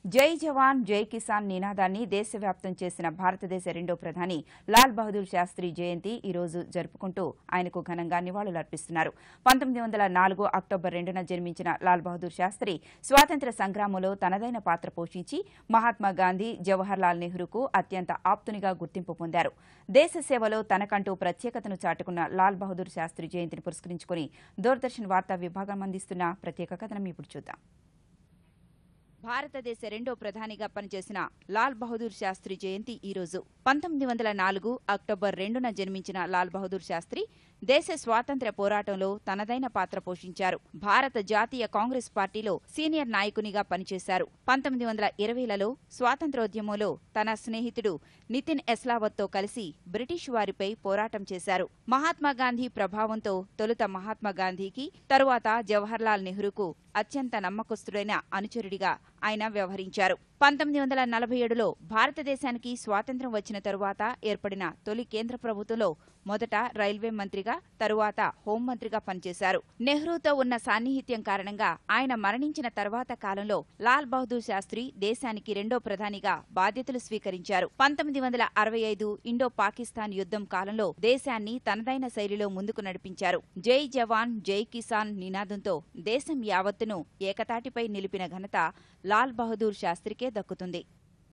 జై జవాన్ జై కిసాన్ నినాదాన్ని దేశవ్యాప్తం చేసిన భారతదేశ రెండో ప్రధాని లాల్ బహదూర్ శాస్త్రి జయంతి ఈ రోజు జరుపుకుంటూ ఆయనకు ఘనంగా నివాళులర్పిస్తున్నారు పంతొమ్మిది వందల నాలుగు అక్టోబర్ రెండున జన్మించిన లాల్ బహదూర్ శాస్త్రి స్వాతంత్ర్య సంగ్రామంలో తనదైన పాత్ర పోషించి మహాత్మా గాంధీ జవహర్ లాల్ నెహ్రూకు అత్యంత ఆప్తునిగా గుర్తింపు పొందారు దేశ సేవలో తనకంటూ ప్రత్యేకతను చాటుకున్న లాల్ బహదూర్ శాస్త్రి జయంతిని పురస్కరించుకుని దూరదర్శన్ వార్తా విభాగం అందిస్తున్న ప్రత్యేక కథనం ఇప్పుడు చూద్దాం భారతదేశ రెండో ప్రధానిగా పనిచేసిన లాల్ బహదూర్ శాస్త్రి జయంతి ఈ రోజు పంతొమ్మిది వందల నాలుగు అక్టోబర్ రెండున జన్మించిన లాల్ బహదూర్ శాస్త్రి దేశ స్వాతంత్ర్య పోరాటంలో తనదైన పాత్ర పోషించారు భారత జాతీయ కాంగ్రెస్ పార్టీలో సీనియర్ నాయకునిగా పనిచేశారు పంతొమ్మిది వందల ఇరవైలలో స్వాతంత్ర్యోద్యమంలో తన స్నేహితుడు నితిన్ ఎస్లావత్తో కలిసి బ్రిటిష్ వారిపై పోరాటం చేశారు మహాత్మా గాంధీ ప్రభావంతో తొలుత మహాత్మా గాంధీకి తరువాత జవహర్లాల్ నెహ్రూకు అత్యంత నమ్మకస్తుడైన అనుచరుడిగా ఆయన వ్యవహరించారు పంతొమ్మిది వందల నలభై ఏడులో భారతదేశానికి స్వాతంత్ర్యం వచ్చిన తరువాత ఏర్పడిన తొలి కేంద్ర ప్రభుత్వంలో మొదట రైల్వే మంత్రిగా తరువాత హోంమంత్రిగా పనిచేశారు నెహ్రూతో ఉన్న సాన్నిహిత్యం కారణంగా ఆయన మరణించిన తర్వాత కాలంలో లాల్ బహదూర్ శాస్త్రి దేశానికి రెండో ప్రధానిగా బాధ్యతలు స్వీకరించారు పంతొమ్మిది వందల అరవై ఐదు ఇండో పాకిస్తాన్ యుద్ధం కాలంలో దేశాన్ని తనదైన శైలిలో ముందుకు నడిపించారు జై జవాన్ జై కిసాన్ నినాదంతో దేశం యావత్తును ఏకతాటిపై నిలిపిన ఘనత లాల్ బహదూర్ శాస్త్రికే దక్కుతుంది